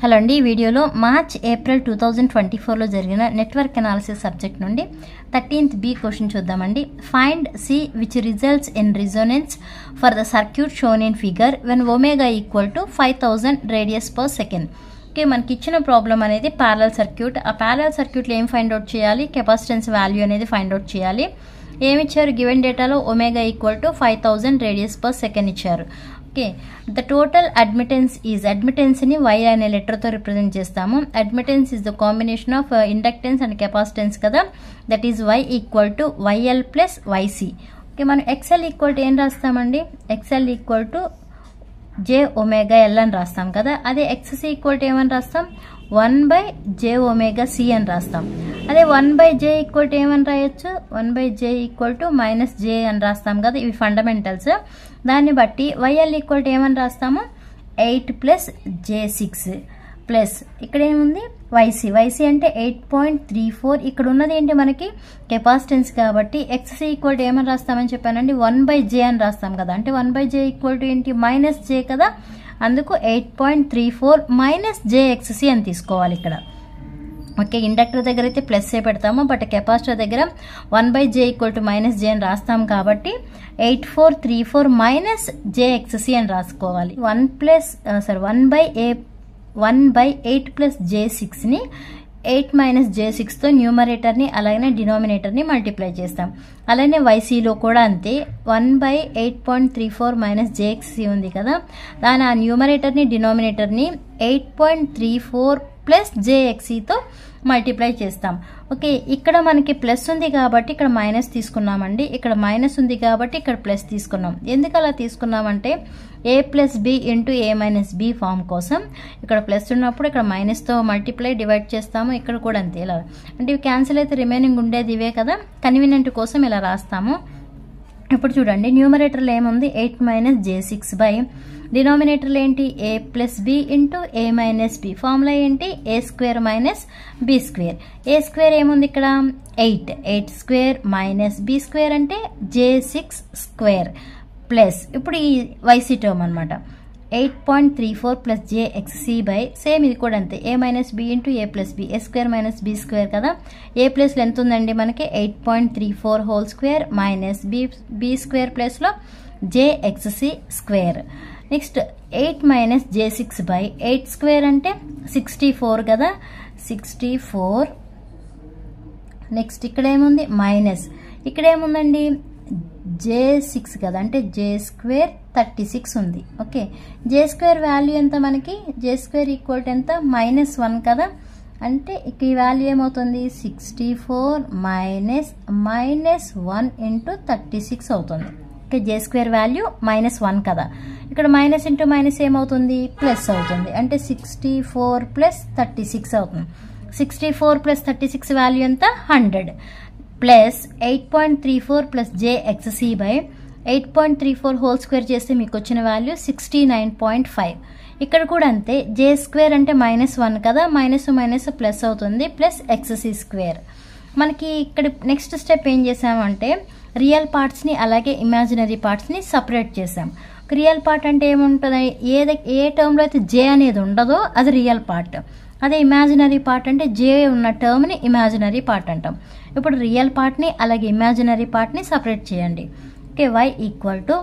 hello అండి ఈ వీడియోలో March April two thousand twenty ఫోర్లో జరిగిన నెట్వర్క్ అనాలిసిస్ సబ్జెక్ట్ నుండి థర్టీన్త్ బి క్వశ్చన్ చూద్దామండి find C which results in resonance for the circuit shown in figure when omega equal to five thousand radius per second okay మనకి ఇచ్చిన problem అనేది parallel circuit ఆ parallel సర్క్యూట్లో ఏం find out చేయాలి capacitance value అనేది find out చేయాలి ఏమిచ్చారు గివెన్ డేటాలో omega equal to five thousand radius per second ఇచ్చారు okay the total admittance is అడ్మిటెన్స్ని వై అనే లెటర్తో రిప్రజెంట్ చేస్తాము admittance is the combination of inductance and capacitance కదా that is Y equal to YL plus YC okay మనం XL equal to ఏం రాస్తామండి XL equal to J omega L అని రాస్తాం కదా అదే ఎక్స్సి ఈక్వల్ టు ఏమని రాస్తాం one by J omega C అని రాస్తాం అదే one by J equal to ఏమని రాయొచ్చు one by J equal to minus J అని రాస్తాం కదా ఇవి ఫండమెంటల్స్ దాన్ని బట్టి వైఎల్ ఈక్వల్ టు ఏమని రాస్తాము eight plus J six plus ఇక్కడ ఏముంది వైసీ వైసీ అంటే ఎయిట్ పాయింట్ త్రీ ఫోర్ ఇక్కడ ఉన్నది ఏంటి మనకి కెపాసిటెన్స్ కాబట్టి ఎక్స్సీ ఈక్వల్ టు ఏమని రాస్తామని చెప్పానండి వన్ బై జే అని రాస్తాం కదా అంటే one by J equal to ఏంటి మైనస్ జే కదా అందుకు eight point three four minus J XC అని తీసుకోవాలి ఇక్కడ ఓకే ఇండక్టర్ దగ్గర అయితే ప్లస్ ఏ పెడతాము బట్ కెపాసిటర్ దగ్గర one by J equal to minus J అని రాస్తాం కాబట్టి eight four three four minus J XC అని రాసుకోవాలి one plus sorry one by ఏ one by eight plus J సిక్స్ని ఎయిట్ మైనస్ జే సిక్స్తో న్యూమరేటర్ని అలాగే డినామినేటర్ని మల్టిప్లై చేస్తాం అలానే వైసీలో కూడా అంతే one by eight point three four minus J XC ఉంది కదా దాని ఆ న్యూమరేటర్ని డినామినేటర్ని eight point three four plus జేఎక్సీతో multiply చేస్తాం ఓకే ఇక్కడ మనకి ప్లస్ ఉంది కాబట్టి ఇక్కడ మైనస్ తీసుకున్నామండి ఇక్కడ మైనస్ ఉంది కాబట్టి ఇక్కడ ప్లస్ తీసుకున్నాం ఎందుకు అలా తీసుకున్నామంటే A plus B into A minus B form కోసం ఇక్కడ ప్లస్ ఉన్నప్పుడు ఇక్కడ మైనస్తో మల్టిప్లై డివైడ్ చేస్తాము ఇక్కడ కూడా అంతే ఇలా అంటే ఇవి క్యాన్సిల్ అయితే రిమైనింగ్ ఉండేది ఇవే కదా కన్వీనియంట్ కోసం ఇలా రాస్తాము ఇప్పుడు చూడండి న్యూమరేటర్లో ఏముంది eight minus J six by డినామినేటర్లు ఏంటి A plus B into A minus B formula ఏంటి A square minus B square A square ఏముంది ఇక్కడ eight eight square minus B square అంటే జే సిక్స్ స్క్వేర్ ప్లస్ ఇప్పుడు ఈ వైసీ టర్మ్ అనమాట eight point three four plus J XC by same ఇది కూడా అంతే A minus B into A plus B A square minus B square కదా ఏ ప్లస్లో ఎంత ఉందండి మనకి eight point three four whole square minus B B square ప్లస్లో J XC square next eight minus J six by eight square అంటే sixty four కదా sixty four next ఇక్కడ ఏముంది మైనస్ ఇక్కడ ఏముందండి జే సిక్స్ కదా అంటే జే స్క్వేర్ థర్టీ సిక్స్ ఉంది ఓకే జే స్క్వేర్ వాల్యూ ఎంత మనకి జే స్క్వేర్ ఈక్వల్ టు ఎంత మైనస్ వన్ కదా అంటే ఈ వాల్యూ ఏమవుతుంది sixty four minus minus one into thirty six అవుతుంది okay J square value minus one కదా ఇక్కడ మైనస్ ఇంటూ మైనస్ ఏమవుతుంది ప్లస్ అవుతుంది అంటే sixty four plus thirty six అవుతుంది sixty four plus thirty six value ఎంత hundred plus eight point three four plus J XC by eight point three four whole square చేస్తే మీకు వచ్చిన value sixty nine point five ఇక్కడ కూడా అంతే J square అంటే minus one కదా minus minus plus అవుతుంది ప్లస్ ఎక్స్సీ స్క్వేర్ మనకి ఇక్కడ నెక్స్ట్ స్టెప్ ఏం చేసామంటే రియల్ పార్ట్స్ని అలాగే ఇమాజినరీ పార్ట్స్ని సపరేట్ చేసాం రియల్ పార్ట్ అంటే ఏముంటుంది ఏది ఏ టర్మ్లో అయితే జే అనేది ఉండదో అది రియల్ పార్ట్ అదే ఇమాజినరీ పార్ట్ అంటే జే ఉన్న టర్మ్ని ఇమాజినరీ పార్ట్ అంటాం ఇప్పుడు రియల్ పార్ట్ని అలాగే ఇమాజినరీ పార్ట్ని సపరేట్ చేయండి ఓకే వై ఈక్వల్ టు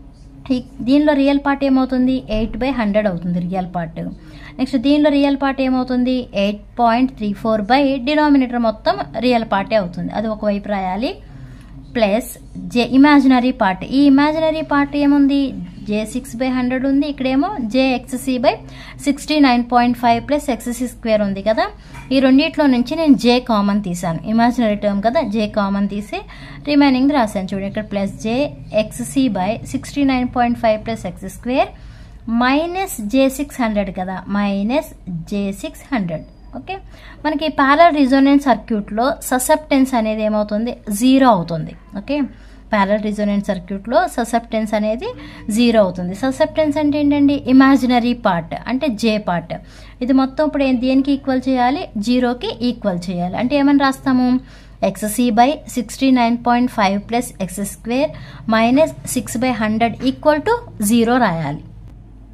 దీనిలో రియల్ పార్ట్ ఏమవుతుంది ఎయిట్ బై హండ్రెడ్ అవుతుంది రియల్ పార్ట్ నెక్స్ట్ దీనిలో రియల్ పార్ట్ ఏమవుతుంది eight point three four by denominator మొత్తం రియల్ పార్టే అవుతుంది అది ఒకవైపు రాయాలి ప్లస్ జే ఇమాజినరీ పార్ట్ ఈ ఇమాజినరీ పార్ట్ ఏముంది జే సిక్స్ బై హండ్రెడ్ ఉంది ఇక్కడేమో J XC by sixty nine point five plus XC square ఉంది కదా ఈ రెండిట్లో నుంచి నేను జే కామన్ తీసాను ఇమాజినరీ టర్మ్ కదా జే కామన్ తీసి రిమైనింగ్ రాశాను చూడండి ఇక్కడ plus J XC by sixty nine point five plus X square minus J six hundred కదా minus J six hundred okay మనకి ప్యారల్ రిజోనెన్స్ సర్క్యూట్లో ససెప్టెన్స్ అనేది ఏమవుతుంది జీరో అవుతుంది ఓకే ప్యారల్ రిజోనెన్స్ సర్క్యూట్లో ససెప్టెన్స్ అనేది జీరో అవుతుంది ససెప్టెన్స్ అంటే ఏంటండి ఇమాజినరీ పార్ట్ అంటే జే పార్ట్ ఇది మొత్తం ఇప్పుడు దేనికి ఈక్వల్ చేయాలి జీరోకి ఈక్వల్ చేయాలి అంటే ఏమని రాస్తాము XC by sixty nine point five plus X square minus six by hundred equal to zero రాయాలి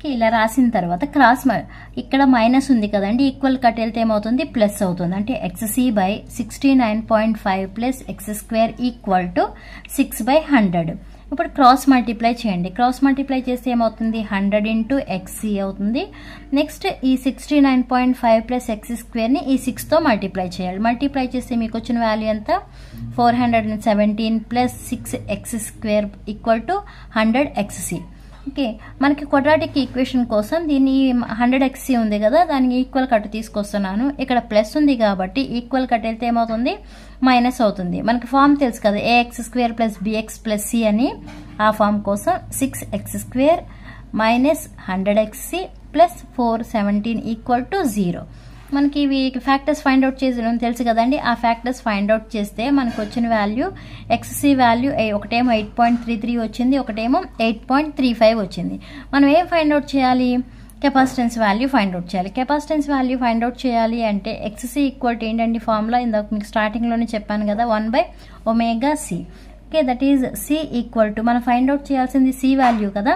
ఓకే ఇలా రాసిన తర్వాత క్రాస్ మ- ఇక్కడ మైనస్ ఉంది కదండి ఈక్వల్ కట్ వెళ్తే ఏమవుతుంది ప్లస్ అవుతుంది అంటే XC by sixty nine point five plus X square equal to six by hundred ఇప్పుడు క్రాస్ మల్టిప్లై చేయండి క్రాస్ మల్టిప్లై చేస్తే ఏమవుతుంది హండ్రెడ్ ఇంటూ ఎక్స్సి అవుతుంది నెక్స్ట్ ఈ sixty nine point five plus X స్క్వేర్ని ఈ సిక్స్తో మల్టిప్లై చేయాలి మల్టిప్లై చేస్తే మీకు వచ్చిన వాల్యూ ఎంత four hundred and seventeen plus six X square equal to hundred XC okay మనకి క్వాడ్రాటిక్ ఈక్వేషన్ కోసం దీన్ని హండ్రెడ్ ఎక్స్సీ ఉంది కదా దానికి ఈక్వల్ కట్ తీసుకొస్తున్నాను ఇక్కడ ప్లస్ ఉంది కాబట్టి ఈక్వల్ కట్ వెళ్తే ఏమవుతుంది మైనస్ అవుతుంది మనకి ఫామ్ తెలుసు కదా AX square plus BX plus C అని ఆ ఫామ్ కోసం six X square minus hundred XC plus four seventeen equal to zero మనకి ఇవి ఫ్యాక్టర్స్ ఫైండ్ అవుట్ చేసి తెలుసు కదండి ఆ ఫ్యాక్టర్స్ ఫైండ్ అవుట్ చేస్తే మనకు వచ్చిన వాల్యూ ఎక్స్సి వాల్యూ ఒకటేమో ఎయిట్ పాయింట్ త్రీ త్రీ వచ్చింది ఒకటేమో ఎయిట్ పాయింట్ త్రీ ఫైవ్ వచ్చింది మనం ఏం ఫైండ్ అవుట్ చేయాలి కెపాసిటెన్స్ వాల్యూ ఫైండ్ అవుట్ చేయాలి కెపాసిటెన్స్ వాల్యూ ఫైండ్ అవుట్ చేయాలి అంటే ఎక్స్సి ఈక్వల్ టు ఏంటండి ఫార్ములా ఇందాక మీకు స్టార్టింగ్లోనే చెప్పాను కదా one by omega C okay that is C equal to మనం ఫైండ్ అవుట్ చేయాల్సింది సి వాల్యూ కదా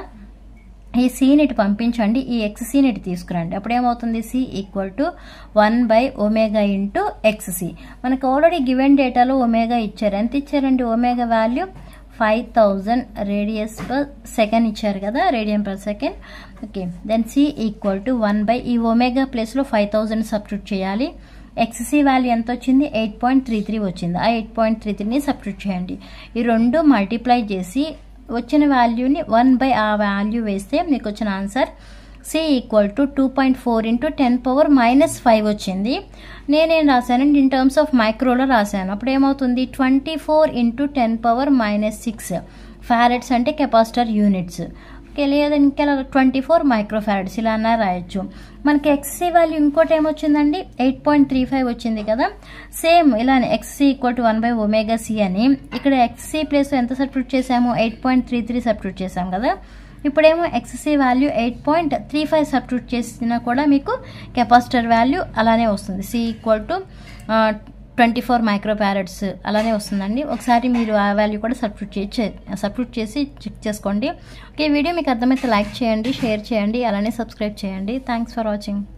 ఈ సీని ఇటు పంపించండి ఈ ఎక్స్ సీని ఇటు తీసుకురండి అప్పుడు ఏమవుతుంది C equal to one by omega into X C మనకు ఆల్రెడీ గివెన్ డేటాలో ఒమేగా ఇచ్చారు ఎంత ఇచ్చారండి omega value five thousand radius per second ఇచ్చారు కదా radium per second okay then C equal to one by ఈ ఒమేగా ప్లేస్లో ఫైవ్ థౌజండ్ సబ్స్టిట్యూట్ చేయాలి ఎక్స్సీ వాల్యూ ఎంత వచ్చింది ఎయిట్ పాయింట్ త్రీ త్రీ వచ్చింది ఆ ఎయిట్ పాయింట్ త్రీ త్రీని సబ్స్టిట్యూట్ చేయండి ఈ రెండు మల్టిప్లై చేసి వచ్చిన వాల్యూని వన్ బై ఆ వాల్యూ వేస్తే మీకు వచ్చిన answer C equal to two point four into ten power minus five వచ్చింది నేనేం రాశానండి ఇన్ టర్మ్స్ ఆఫ్ మైక్రోలో రాశాను అప్పుడు ఏమవుతుంది twenty four into ten power minus six farads అంటే కెపాసిటర్ యూనిట్స్ ఓకే లేదా ఇంకా ట్వంటీ ఫోర్ మైక్రో ఫ్యారెట్స్ ఇలా అన్నా రాయొచ్చు మనకి ఎక్స్సీ వాల్యూ ఇంకోటి ఏమొచ్చిందండి ఎయిట్ పాయింట్ త్రీ ఫైవ్ వచ్చింది కదా సేమ్ ఇలానే XC equal to one by omega C అని ఇక్కడ ఎక్స్సీ ప్లేస్ ఎంత సబ్స్టిట్యూట్ చేసాము eight point three three substitute చేసాం కదా ఇప్పుడేమో XC value eight point three five substitute చేసినా కూడా మీకు కెపాసిటర్ వాల్యూ అలానే వస్తుంది C equal to twenty four micro farads అలానే వస్తుందండి ఒకసారి మీరు ఆ వాల్యూ కూడా సబ్స్టిట్యూట్ చేసి సబ్స్టిట్యూట్ చేసి చెక్ చేసుకోండి ఓకే వీడియో మీకు అర్థమైతే లైక్ చేయండి షేర్ చేయండి అలానే సబ్స్క్రైబ్ చేయండి థ్యాంక్స్ ఫర్ వాచింగ్